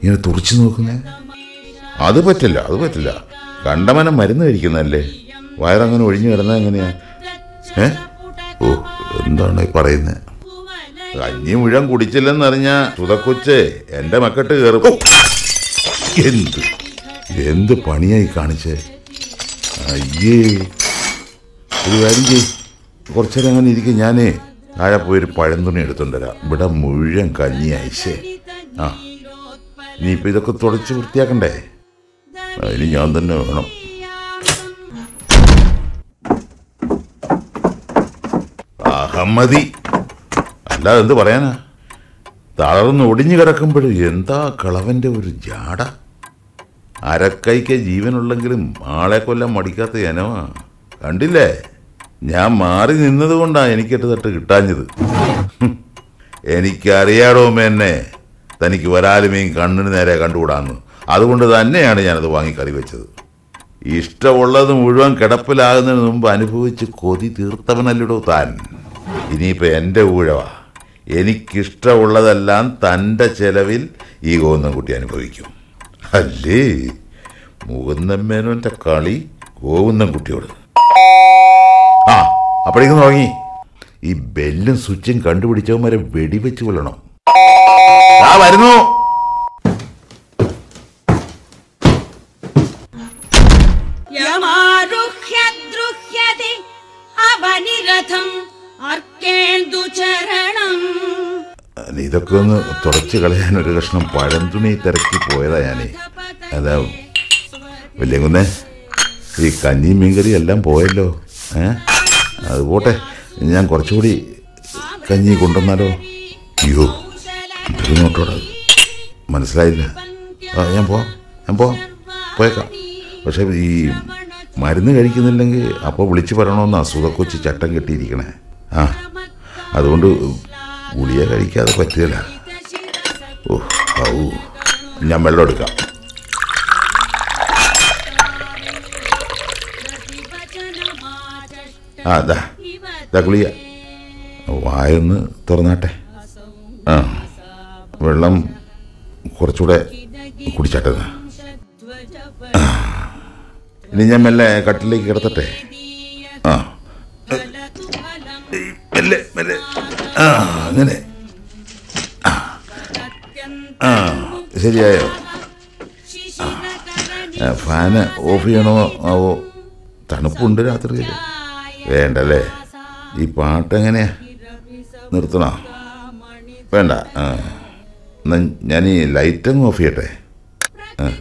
ഇങ്ങനെ തുറച്ചു നോക്കുന്നേ അത് പറ്റില്ല അത് പറ്റില്ല കണ്ടമനം മരുന്ന് കഴിക്കുന്നതല്ലേ വയറങ്ങനെ ഒഴിഞ്ഞു കിടന്നത് എങ്ങനെയാ ഏ ഓ എന്താണ് ഈ പറയുന്നത് കഞ്ഞി മുഴുവൻ കുടിച്ചില്ലെന്നറിഞ്ഞ സുതക്കൊച്ച് എന്റെ മക്കട്ട് കയറും ഓ! എന്ത് എന്ത് പണിയായി കാണിച്ചേ അയ്യേ ഒരു കാര്യം ചെയ് കുറച്ചേരം അങ്ങനെ ഇരിക്കും ഞാനേ താഴെ പോയി ഒരു പഴംതുണി എടുത്തോണ്ട് വരാം ഇവിടെ മുഴുവൻ കഞ്ഞി അയച്ചേ ആ ഇനിയിപ്പോൾ ഇതൊക്കെ തുടച്ച് വൃത്തിയാക്കണ്ടേ അതിന് ഞാൻ തന്നെ വേണം അഹമ്മതി അല്ലാതെ എന്ത് പറയാനാ തളർന്ന് ഒടിഞ്ഞു കിടക്കുമ്പോൾ എന്താ കളവന്റെ ഒരു ജാട അരക്കൈക്ക് ജീവനുള്ളെങ്കിലും ആളെ കൊല്ലാൻ മടിക്കാത്ത ഇനമാ കണ്ടില്ലേ ഞാൻ മാറി നിന്നത് കൊണ്ടാ എനിക്കെട്ട് തട്ട് കിട്ടാഞ്ഞത് ഹും. എനിക്കറിയാടോ എന്നെ തനിക്ക് വരാലുമേയും കണ്ണിന് നേരെ കണ്ടുകൂടാന്ന് അതുകൊണ്ട് തന്നെയാണ് ഞാനത് വാങ്ങി കറി വെച്ചത് ഇഷ്ടമുള്ളത് മുഴുവൻ കിടപ്പിലാകുന്നതിന് മുമ്പ് അനുഭവിച്ച് കൊതി തീർത്തവനല്ലടോ താൻ ഇനിയിപ്പോൾ എൻ്റെ ഊഴവാ എനിക്കിഷ്ടമുള്ളതെല്ലാം തൻ്റെ ചെലവിൽ ഈ ഗോവിന്ദൻകുട്ടി അനുഭവിക്കും അല്ലേ മുകുന്ദമ്മേനോൻ്റെ കളി ഗോവിന്ദൻകുട്ടിയോട് ആ അപ്പോഴേക്കും തുടങ്ങി ഈ ബെല്ലും സ്വിച്ചും കണ്ടുപിടിച്ചവന്മാരെ വെടിവെച്ച് കൊല്ലണം ആ വരുന്നു യമാരുഹ്യ ദ്രുഹ്യതി അവനിരഥം അർക്കേന്ദുചരണം ഇതൊക്കെ ഒന്ന് തുടച്ച് കളയാൻ ഒരു കഷ്ണം പഴം തുണി തിരക്കി പോയതാ ഞാനേ അതാ വലിയ കുന്നേ ഈ കഞ്ഞിയും മീൻകറിയും എല്ലാം പോയല്ലോ ഏ അത് പോട്ടെ ഞാൻ കുറച്ചുകൂടി കഞ്ഞി കൊണ്ടുവന്നാലോ അയ്യോ ഇതൊരു നോട്ടോടാ മനസ്സിലായില്ല ആ ഞാൻ പോവാം ഞാൻ പോവാം പോയേക്കാം പക്ഷെ ഈ മരുന്ന് കഴിക്കുന്നില്ലെങ്കിൽ അപ്പോൾ വിളിച്ചു പറയണമെന്ന് അസുഖക്കൊച്ച് ചട്ടം കെട്ടിയിരിക്കണേ ആ അതുകൊണ്ട് ഗുളിക കഴിക്കാതെ പറ്റില്ല ഓ ഔ ഞാൻ വെള്ളം എടുക്കാം ആ ദാ ദാ ഗുളിക വായൊന്ന് തുറന്നാട്ടെ ആ വെള്ളം കുറച്ചുകൂടെ കുടിച്ചാട്ടെ ദാ. ഇനി ഞാൻ മെല്ലെ കട്ടിലേക്ക് കിടത്തട്ടെ ആ മെല്ലെ മെല്ലെ ആ അങ്ങനെ ആ ആ ശരിയായോ ആ, ഫാന് ഓഫ് ചെയ്യണോ ആവോ തണുപ്പുണ്ട് രാത്രിയിൽ വേണ്ടല്ലേ ഈ പാട്ട് എങ്ങനെയാ നിർത്തണോ വേണ്ട ആ എന്നാ ഞാൻ ഈ ലൈറ്റ് അങ്ങ് ഓഫ് ചെയ്യട്ടെ